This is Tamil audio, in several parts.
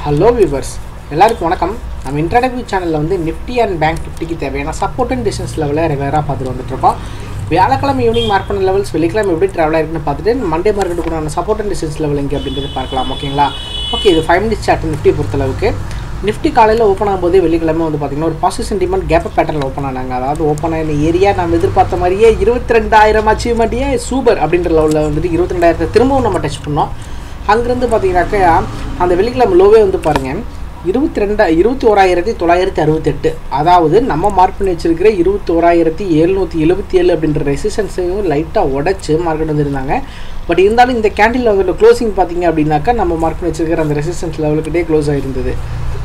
ஹலோ வியூவர்ஸ் எல்லாருக்கும் வணக்கம் நம்ம இன்ட்ரடக்டிவ் சேனலில் வந்து நிஃப்டி அண்ட் பேங்க் நிஃப்டிக்கு தேவையான சப்போர்ட் அண்ட் டிஸ்டன்ஸ் லெவலில் ரெகுலராக பார்த்துட்டு வந்துட்டுருக்கோம் வியாழக்கிழமை ஈவினிங் மார்க் பண்ண லெவல்ஸ் வெள்ளிக்கிழமை எப்படி ட்ராவல் ஆயிருக்குன்னு பார்த்துட்டு மண்டே மார்க்கெட்டுக்குண்டான சப்போர்ட் அண்ட் டிஸ்டன்ஸ் லெவல் எங்கே அப்படின்றது பார்க்கலாம் ஓகேங்களா ஓகே இது ஃபைவ் மினிட்ஸ் சார்ட் நிஃப்டி பொறுத்தளவுக்கு நிஃப்டி காலையில் ஓப்பன் ஆகும்போது வெள்ளிக்கிழமை வந்து பார்த்திங்கன்னா ஒரு பாசிட்டிவ் சென்டிமெண்ட் கேப் பேட்டர்னில் ஓப்பன் ஆனாங்க அதாவது ஓப்பன் ஆன ஏரியா நம்ம எதிர்பார்த்த மாதிரியே இருபத்தி ரெண்டாயிரம் அச்சீவ்மெண்ட்டே சூப்பர் அப்படின்ற லெவலில் வந்துட்டு இருபத்தி ரெண்டாயிரத்தை திரும்பவும் நம்ம டச் பண்ணோம் அங்கேருந்து பார்த்தீங்கன்னாக்கா அந்த வெள்ளிக்கிழமை லோவே வந்து பாருங்கள் இருபத்தி ரெண்டா இருபத்தி ஓராயிரத்தி தொள்ளாயிரத்தி அறுபத்தெட்டு அதாவது நம்ம மார்க் பண்ணி வச்சிருக்கிற இருபத்தி ஓராயிரத்தி எழுநூற்றி எழுபத்தி ஏழு அப்படின்ற ரெசிஸ்டன்ஸையும் லைட்டாக உடச்சி மார்க்கெட் வந்துருந்தாங்க பட் இருந்தாலும் இந்த கேண்டில் வந்து க்ளோசிங் பார்த்தீங்க அப்படின்னாக்கா நம்ம மார்க் பண்ணி வச்சிருக்கிற அந்த ரெசிஸ்டன்ஸ் லெவலுக்கிட்டே க்ளோஸ் ஆகிருந்தது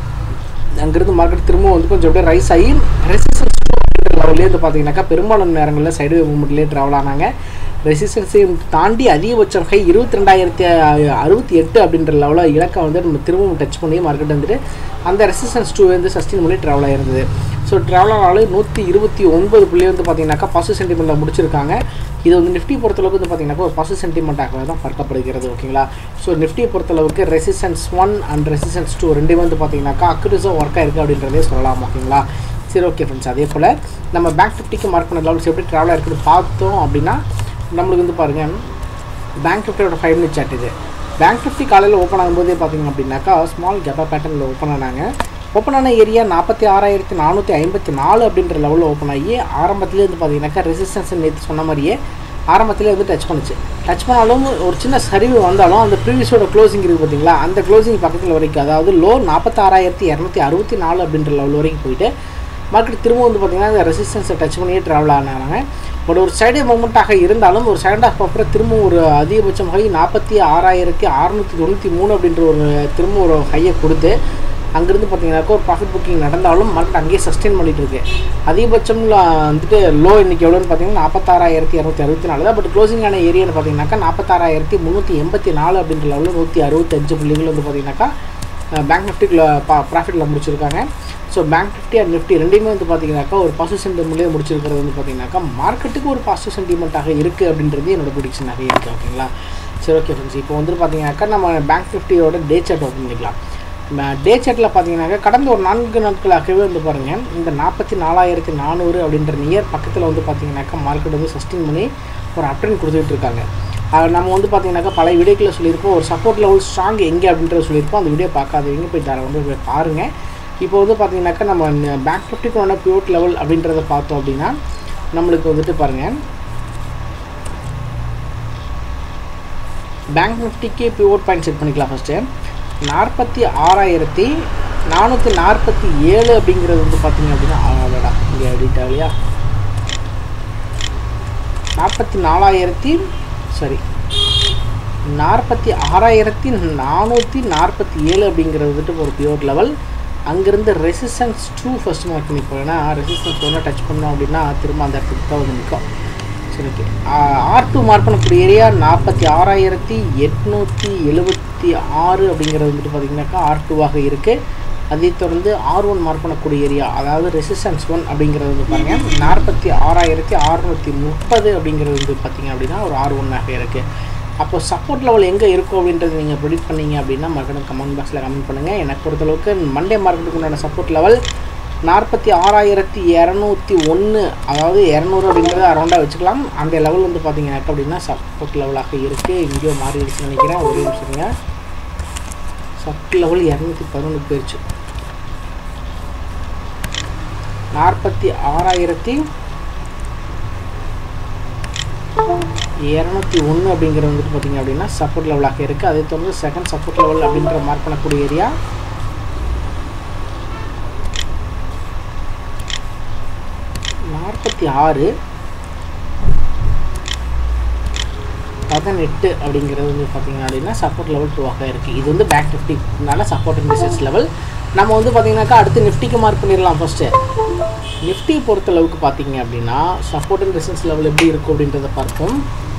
அங்கேருந்து மார்க்கெட் திரும்ப வந்து கொஞ்சம் அப்படியே ரைஸ் ஆகி ரெசிஸ்டன்ஸ் லெவல்லே வந்து பார்த்தீங்கன்னாக்கா பெரும்பாலான நேரங்களில் சைடு மூமெண்ட்லேயே ட்ராவல் ஆனாங்க ரெசிஸ்டன்ஸையும் தாண்டி அதிகபட்சம் ஹை இருபத்தி ரெண்டாயிரத்தி அறுபத்தி எட்டு அப்படின்ற லெவலில் இலக்கம் வந்து நம்ம திரும்பவும் டச் பண்ணி மார்க்கெட் வந்துட்டு அந்த ரெசிஸ்டன்ஸ் டூ வந்து சஸ்டெயின் பண்ணி ட்ராவல் ஆயிருந்தது ஸோ ட்ராவல் ஆனாலும் நூற்றி இருபத்தி ஒன்பது புள்ளி வந்து பார்த்தீங்கன்னாக்கா பாசிட்டிவ் சென்டிமெண்ட்டில் முடிச்சிருக்காங்க இது வந்து நிஃப்டி பொறுத்தளவுக்கு வந்து பார்த்தீங்கன்னாக்கா ஒரு பாசிட்டிவ் சென்டிமெண்ட்டாக தான் பார்க்கப்படுகிறது ஓகேங்களா ஸோ நிஃப்டியை பொறுத்தளவுக்கு resistance one and resistance two ரெண்டுமே வந்து பார்த்தீங்கன்னாக்கா அக்யூரஸாக ஒர்க் ஆயிருக்கு அப்படின்றதே சொல்லலாம் ஓகேங்களா சரி ஓகே ஃப்ரெண்ட்ஸ் அதே போல் நம்ம பேங்க் நிஃப்டிக்கு மார்க் பண்ண லெவல்ஸ் எப்படி ட்ராவல் ஆயிருக்குன்னு பார்த்தோம் அப்படின்னா நம்மளுக்கு வந்து பாருங்கள் பேங்க் நிஃப்டியோட ஃபைவ் மினிட் சாட் இது பேங்க் நிஃப்டி காலையில் ஓப்பன் ஆகும்போதே பார்த்தீங்க அப்படின்னாக்கா ஸ்மால் கேப்பா பேட்டர்னில் ஓப்பன் ஆனாங்க ஓப்பன் ஆன ஏரியா நாற்பத்தி ஆறாயிரத்தி நானூற்றி ஐம்பத்தி நாலு அப்படின்ற லெவலில் ஓப்பன் ஆகி ஆரம்பத்துலேயே வந்து பார்த்தீங்கன்னாக்கா ரெசிஸ்டன்ஸ் நேற்று சொன்ன மாதிரியே ஆரம்பத்திலே வந்து டச் பண்ணுச்சு டச் பண்ணாலும் ஒரு சின்ன சரிவு வந்தாலும் அந்த ப்ரீவியஸோட க்ளோசிங் இருக்குது பார்த்தீங்களா அந்த க்ளோசிங் பக்கத்தில் வரைக்கும் அதாவது லோ நாற்பத்தாறாயிரத்தி இரநூத்தி அறுபத்தி நாலு அப்படின்ற லெவல் வரைக்கும் போயிட்டு மார்க்கெட் திரும்ப வந்து பார்த்திங்கன்னா இந்த ரெசிஸ்டன்ஸை டச் பண்ணியே ட்ராவல் ஆனாங்க பட் ஒரு சைடு மூமெண்ட்டாக இருந்தாலும் ஒரு செகண்ட் ஹாஃப் அப்புறம் திரும்ப ஒரு அதிகபட்சம் ஹை நாற்பத்தி ஆறாயிரத்தி அறநூற்றி தொண்ணூற்றி மூணு அப்படின்ற ஒரு திரும்ப ஒரு ஹையை கொடுத்து அங்கேருந்து பார்த்தீங்கன்னாக்கா ஒரு ப்ராஃபிட் புக்கிங் நடந்தாலும் மார்க்கெட் அங்கேயே சஸ்டெயின் பண்ணிட்டு இருக்கு அதிகபட்சம்ல வந்துட்டு லோ இன்னைக்கு எவ்வளோன்னு பார்த்தீங்கன்னா நாற்பத்தாறாயிரத்தி இரநூத்தி அறுபத்தி நாலு தான் பட் க்ளோசிங்கான ஏரியான்னு பார்த்தீங்கன்னாக்கா நாற்பத்தாறாயிரத்தி முந்நூற்றி எண்பத்தி நாலு அப்படின்ற லெவலில் நூற்றி அறுபத்தஞ்சு புள்ளிகள் வந்து பார்த்தீங்கன்னாக்கா பேங்க் நிஃப்டிக்குள்ள பா ப்ராஃபிட்டில் முடிச்சிருக்காங்க so bank Nifty and Nifty ரெண்டுமே வந்து பார்த்தீங்கன்னாக்கா ஒரு பாசிட்டிவ் சென்டிமெண்ட்லேயே முடிச்சிருக்கிறது வந்து பார்த்தீங்கன்னாக்கா மார்க்கெட்டுக்கு ஒரு பாசிட்டிவ் சென்டிமெண்ட்டாக இருக்குது அப்படின்றது என்னோட ப்ரிடிக்ஷனாக இருக்குது ஓகேங்களா சரி ஓகே ஃப்ரெண்ட்ஸ் இப்போ வந்து பார்த்தீங்கன்னாக்கா நம்ம பேங்க் நிஃப்டியோட டே சார்ட் ஓப்பன் பண்ணிக்கலாம் டே சார்ட்டில் பார்த்தீங்கன்னாக்கா கடந்த ஒரு நான்கு நாட்களாகவே வந்து பாருங்கள் இந்த நாற்பத்தி நாலாயிரத்தி நானூறு அப்படின்ற நியர் பக்கத்தில் வந்து பார்த்தீங்கன்னாக்கா மார்க்கெட் வந்து சஸ்டெயின் பண்ணி ஒரு அப்டன் கொடுத்துட்டு இருக்காங்க நம்ம வந்து பார்த்தீங்கன்னாக்கா பல வீடியோக்களில் சொல்லியிருப்போம் ஒரு சப்போர்ட் லெவல் ஸ்ட்ராங் எங்கே அப்படின்றத சொல்லியிருப்போம் அந்த வீடியோ பார்க்காதவங்க போய் தர வந்து போய் பாருங்கள் இப்போ வந்து பார்த்தீங்கன்னாக்கா நம்ம பேங்க் நிஃப்டிக்கான பியூட் லெவல் அப்படின்றத பார்த்தோம் அப்படின்னா நம்மளுக்கு வந்துட்டு பாருங்கள் பேங்க் நிஃப்டிக்கு பியூட் பாயிண்ட் செட் பண்ணிக்கலாம் ஃபஸ்ட்டு நாற்பத்தி ஆறாயிரத்தி நானூற்றி நாற்பத்தி ஏழு அப்படிங்கிறது வந்து பார்த்தீங்க அப்படின்னா அடடா இங்கே எடிட் ஆகலையா நாற்பத்தி நாலாயிரத்தி சரி நாற்பத்தி ஆறாயிரத்தி நானூற்றி நாற்பத்தி ஏழு அப்படிங்கிறது வந்துட்டு ஒரு பியூர் லெவல் அங்கேருந்து ரெசிஸ்டன்ஸ் டூ ஃபஸ்ட் மார்க் பண்ணிப்போம் ஏன்னா ரெசிஸ்டன்ஸ் ஒன்று டச் பண்ணோம் அப்படின்னா திரும்ப அந்த இடத்துக்கு தான் வந்து நிற்கும் சரி ஓகே ஆர் டூ மார்க் பண்ணக்கூடிய ஏரியா நாற்பத்தி ஆறாயிரத்தி எட்நூற்றி எழுபத்தி ஆறு அப்படிங்கிறது வந்துட்டு பார்த்திங்கனாக்கா ஆர் டூவாக இருக்குது அதை தொடர்ந்து ஆர் ஒன் மார்க் பண்ணக்கூடிய ஏரியா அதாவது ரெசிஸ்டன்ஸ் ஒன் அப்படிங்கிறது வந்து பாருங்கள் நாற்பத்தி ஆறாயிரத்தி அறுநூற்றி முப்பது அப்படிங்கிறது வந்து பார்த்திங்க அப்படின்னா ஒரு ஆர் ஒன்னாக இருக்குது அப்போ சப்போர்ட் லெவல் எங்கே இருக்கும் அப்படின்றது நீங்கள் ப்ரிடிக்ட் பண்ணீங்க அப்படின்னா மறுபடியும் கமெண்ட் பாக்ஸில் கமெண்ட் பண்ணுங்கள் எனக்கு பொறுத்தளவுக்கு மண்டே மார்க்கெட்டுக்கு உண்டான சப்போர்ட் லெவல் நாற்பத்தி ஆறாயிரத்தி இரநூத்தி ஒன்று அதாவது இரநூறு அப்படின்றத அரௌண்டாக வச்சுக்கலாம் அந்த லெவல் வந்து பார்த்தீங்கன்னாக்கா அப்படின்னா சப்போர்ட் லெவலாக இருக்குது எங்கேயோ மாறிடுச்சுன்னு நினைக்கிறேன் ஒரே நிமிஷங்க சப்போர்ட் லெவல் இரநூத்தி பதினொன்று போயிடுச்சு நாற்பத்தி ஆறாயிரத்தி இரநூத்தி ஒன்று அப்படிங்கிறது வந்துட்டு பார்த்தீங்க அப்படின்னா சப்போர்ட் லெவலாக இருக்குது அதே தொடர்ந்து செகண்ட் சப்போர்ட் லெவல் அப்படின்ற மார்க் பண்ணக்கூடிய ஏரியா நாற்பத்தி ஆறு பதினெட்டு அப்படிங்கிறது வந்து பார்த்தீங்க அப்படின்னா சப்போர்ட் லெவல் டூவாக இருக்குது இது வந்து பேக் நிஃப்டினால சப்போர்ட் அண்ட் டிசைஸ் லெவல் நம்ம வந்து பார்த்தீங்கன்னாக்கா அடுத்து நிஃப்டிக்கு மார்க் பண்ணிடலாம் ஃபஸ்ட்டு நிஃப்டி பொறுத்தளவுக்கு பார்த்தீங்க அப்படின்னா சப்போர்ட் அண்ட் டிசைன்ஸ் லெவல் எப்படி இருக்கும் அப்படின்றத பார்ப்போம்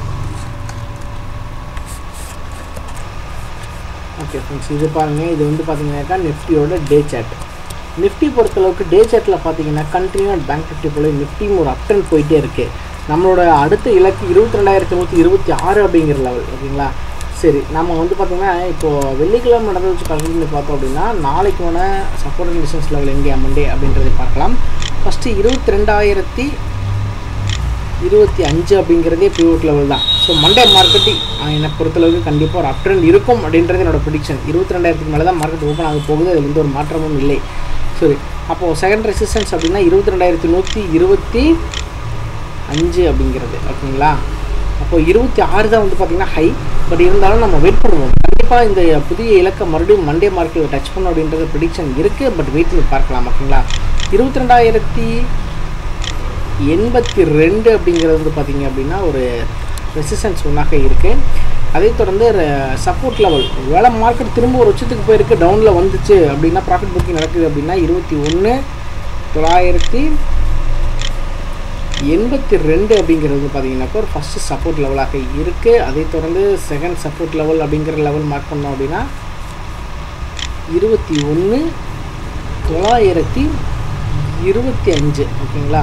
ஓகே ஃப்ரெண்ட்ஸ் இது பாருங்கள் இது வந்து பார்த்தீங்கன்னாக்கா நிஃப்டியோட டே சாட் நிஃப்டி பொறுத்தளவுக்கு டே சாட்டில் பார்த்தீங்கன்னா கண்டினியூ பேங்க் நிஃப்டி போல நிஃப்டியும் ஒரு அப்டன் போயிட்டே இருக்குது நம்மளோட அடுத்த இலக்கு இருபத்தி ரெண்டாயிரத்தி நூற்றி இருபத்தி ஆறு அப்படிங்கிற லெவல் ஓகேங்களா சரி நம்ம வந்து பார்த்திங்கன்னா இப்போது வெள்ளிக்கிழமை நடந்து வச்சு கல்வி பண்ணி பார்த்தோம் அப்படின்னா நாளைக்கு வேண சப்போர்ட் அண்ட் டிஸ்டன்ஸ் லெவல் எங்கே மண்டே அப்படின்றதை பார்க்கலாம் ஃபஸ்ட்டு இருபத்தி ரெண்டாயிரத்தி இருபத்தி அஞ்சு அப்படிங்கிறதே பியூட் லெவல் தான் ஸோ மண்டே மார்க்கெட்டிங் என்னை பொறுத்தளவுக்கு கண்டிப்பாக ஒரு அப் ட்ரெண்ட் இருக்கும் அப்படின்றது என்னோட ப்ரிடிக்ஷன் இருபத்தி ரெண்டாயிரத்துக்கு மேலே தான் மார்க்கெட் ஓப்பன் ஆக போகுது அதில் எந்த ஒரு மாற்றமும் இல்லை சரி அப்போது செகண்ட் ரெசிஸ்டன்ஸ் அப்படின்னா இருபத்தி ரெண்டாயிரத்தி நூற்றி இருபத்தி அஞ்சு அப்படிங்கிறது ஓகேங்களா அப்போது இருபத்தி ஆறு தான் வந்து பார்த்திங்கன்னா ஹை பட் இருந்தாலும் நம்ம வெயிட் பண்ணுவோம் கண்டிப்பாக இந்த புதிய இலக்கை மறுபடியும் மண்டே மார்க்கெட்டில் டச் பண்ணும் அப்படின்றது ப்ரிடிக்ஷன் இருக்குது பட் வெயிட் பண்ணி பார்க்கலாம் ஓகேங்களா இருபத்தி ரெண்டாயிரத்தி எண்பத்தி ரெண்டு அப்படிங்கிறது வந்து பார்த்திங்க அப்படின்னா ஒரு ரெசிஸ்டன்ஸ் ஒன்றாக இருக்குது அதை தொடர்ந்து சப்போர்ட் லெவல் வேலை மார்க்கெட் திரும்ப ஒரு உச்சத்துக்கு போயிருக்கு டவுனில் வந்துச்சு அப்படின்னா ப்ராஃபிட் புக்கிங் நடக்குது அப்படின்னா இருபத்தி ஒன்று தொள்ளாயிரத்தி எண்பத்தி ரெண்டு அப்படிங்கிறது பார்த்தீங்கன்னாக்கா ஒரு ஃபஸ்ட்டு சப்போர்ட் லெவலாக இருக்குது அதை தொடர்ந்து செகண்ட் சப்போர்ட் லெவல் அப்படிங்கிற லெவல் மார்க் பண்ணோம் அப்படின்னா இருபத்தி ஒன்று தொள்ளாயிரத்தி இருபத்தி அஞ்சு ஓகேங்களா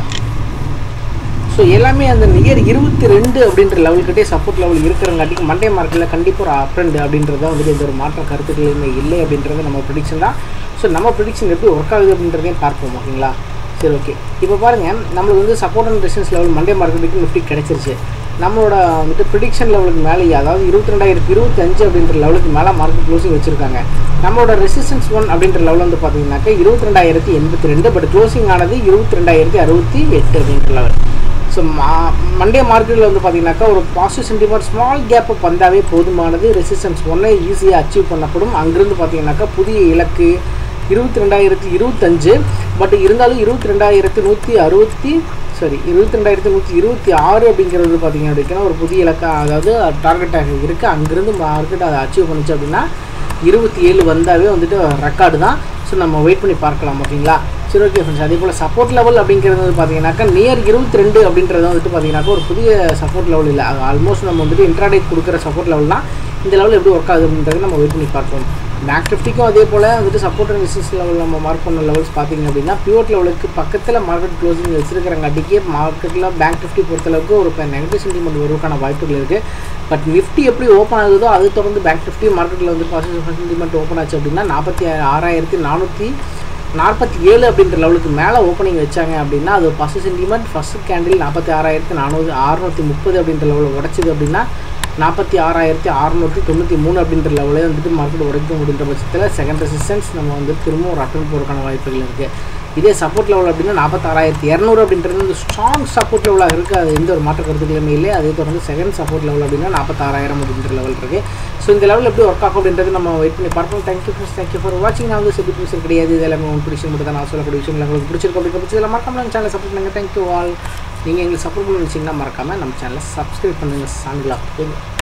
ஸோ எல்லாமே அந்த நியர் இருபத்தி ரெண்டு அப்படின்ற லெவல்கிட்டே சப்போர்ட் லெவல் இருக்கிறங்காட்டிக்கு மண்டே மார்க்கெட்டில் கண்டிப்பாக ஒரு அப்ரெண்ட் அப்படின்றத வந்துட்டு எந்த ஒரு மாற்ற கருத்துக்களுமே இல்லை அப்படின்றது நம்ம ப்ரிடிக்ஷன் தான் ஸோ நம்ம ப்ரிடிக்ஷன் எப்படி ஒர்க் ஆகுது அப்படின்றதையும் பார்ப்போம் ஓகேங்களா சரி ஓகே இப்போ பாருங்கள் நம்மளுக்கு வந்து support and resistance level Monday மார்க்கெட்டுக்கு நிஃப்டி கிடச்சிருச்சு நம்மளோட வந்துட்டு ப்ரிடிக்ஷன் லெவலுக்கு மேலேயே அதாவது இருபத்தி ரெண்டாயிரத்தி இருபத்தி அஞ்சு அப்படின்ற லெவலுக்கு மேலே மார்க்கெட் க்ளோசிங் வச்சிருக்காங்க நம்மளோட ரெசிஸ்டன்ஸ் ஒன் அப்படின்ற லெவல் வந்து பார்த்தீங்கன்னாக்கா இருபத்தி ரெண்டாயிரத்தி எண்பத்தி ரெண்டு பட் க்ளோசிங் ஆனது இருபத்தி ரெண்டாயிரத்தி அறுபத்தி எட்டு அப்படின்ற லெவல் ஸோ மா மண்டே மார்க்கெட்டில் வந்து பார்த்தீங்கன்னாக்கா ஒரு பாசிட்டிவ் சென்டிமெண்ட் ஸ்மால் கேப்பை வந்தாவே போதுமானது ரெசிஸ்டன்ஸ் ஒன்றை ஈஸியாக அச்சீவ் பண்ணப்படும் அங்கேருந்து பார்த்தீங்கன்னாக்கா புதிய இலக்கு இருபத்தி ரெண்டாயிரத்தி இருபத்தஞ்சு பட் இருந்தாலும் இருபத்தி ரெண்டாயிரத்தி நூற்றி அறுபத்தி சாரி இருபத்தி ரெண்டாயிரத்தி நூற்றி இருபத்தி ஆறு அப்படிங்கிறது பார்த்தீங்க அப்படின்னா ஒரு புதிய இலக்கா அதாவது டார்கெட்டாக இருக்குது அங்கேருந்து மார்க்கெட் அதை அச்சீவ் பண்ணுச்சு அப்படின்னா இருபத்தி ஏழு வந்தாவே வந்துட்டு ரெக்கார்டு தான் ஸோ நம்ம வெயிட் பண்ணி பார்க்கலாம் ஓகேங்களா சரி ஓகே ஃப்ரெண்ட்ஸ் அதே போல் சப்போர்ட் லெவல் அப்படிங்கிறது வந்து பார்த்தீங்கன்னாக்கா நியர் இருபத்தி ரெண்டு அப்படின்றது வந்துட்டு பார்த்தீங்கன்னாக்கா ஒரு புதிய சப்போர்ட் லெவல் இல்லை அது ஆல்மோஸ்ட் நம்ம வந்துட்டு இன்ட்ராடே கொடுக்குற சப்போர்ட் லெவல் தான் இந்த லெவல் எப்படி ஒர்க் ஆகுது அப்படின்றத நம்ம வெயிட் பண்ணி பார்ப்போம் பேங்க் நிஃப்டிக்கும் அதே போல் வந்துட்டு சப்போர்ட் அண்ட் ரெசிஸ்டன்ஸ் லெவல் நம்ம மார்க் பண்ண லெவல்ஸ் பார்த்தீங்க அப்படின்னா பியூட் லெவலுக்கு பக்கத்தில் மார்க்கெட் க்ளோசிங் வச்சிருக்கிறங்காட்டிக்கே மார்க்கெட்டில் பேங்க் நிஃப்டி பொறுத்தளவுக்கு ஒரு இப்போ நெகட்டிவ் சென்டிமெண்ட் வருவதற்கான வாய்ப்புகள் இருக்குது பட் நிஃப்டி எப்படி ஓப்பன் ஆகுதோ அது தொடர்ந்து பேங்க் நிஃப்டி மார்க்கெட்டில் வந்து பாசிட்டிவ் சென்டிமெண்ட் ஓப்பன் ஆச்சு அப்படின்னா நாற்பத்தி ஆறாயிரத்தி நானூற்றி நாற்பத்தி ஏழு அப்படின்ற லெவலுக்கு மேலே ஓப்பனிங் வச்சாங்க அப்படின்னா அது ஃபஸ்ட்டு சென்டிமெண்ட் ஃபஸ்ட்டு கேண்டில் நாற்பத்தி ஆறாயிரத்தி நானூறு அறுநூற்றி முப்பது அப்படின்ற லெவலில் உடச்சிது அப்படின்னா நாற்பத்தி ஆறாயிரத்தி அறநூற்றி தொண்ணூற்றி மூணு அப்படின்ற லெவலே வந்துட்டு மார்க்கெட் உடைக்க முடின்ற பட்சத்தில் செகண்ட் ரெசிஸ்டன்ஸ் நம்ம வந்து திரும்ப ஒரு அட்டன் போகிறதுக்கான வாய்ப்புகள் இருக்குது இதே சப்போர்ட் லெவல் அப்படின்னா நாற்பத்தாறாயிரத்தி இரநூறு அப்படின்றது வந்து ஸ்ட்ராங் சப்போர்ட் லெவலாக இருக்குது அது எந்த ஒரு மாற்ற கருத்துக்களுமே இல்லை அதே தொடர்ந்து செகண்ட் சப்போர்ட் லெவல் அப்படின்னா நாற்பத்தாறாயிரம் அப்படின்ற லெவல் இருக்குது ஸோ இந்த லெவல் எப்படி ஒர்க் ஆகும் அப்படின்றது நம்ம வெயிட் பண்ணி பார்ப்போம் தேங்க்யூ ஃப்ரெண்ட்ஸ் தேங்க்யூ ஃபார் வாட்சிங் நான் வந்து செபி பிடிச்சது கிடையாது இது எல்லாமே உங்களுக்கு பிடிச்சி மட்டும் தான் நான் சொல்லக்கூடிய விஷயம் உங்களுக்கு பிடிச்சிருக்கும் அப்படிங்கிற பட்சத்தில் மறக்காம சேனலை சப்போர்ட் பண்ணுங்கள் தேங்க்யூ ஆல் நீங்கள் எங்களுக்கு சப்போர்ட் பண்ணி வச்சிங்கன்னா மறக்காமல் நம்ம சேனலை சப்ஸ்கிரைப் பண்ணுங்கள் சாங்கிலா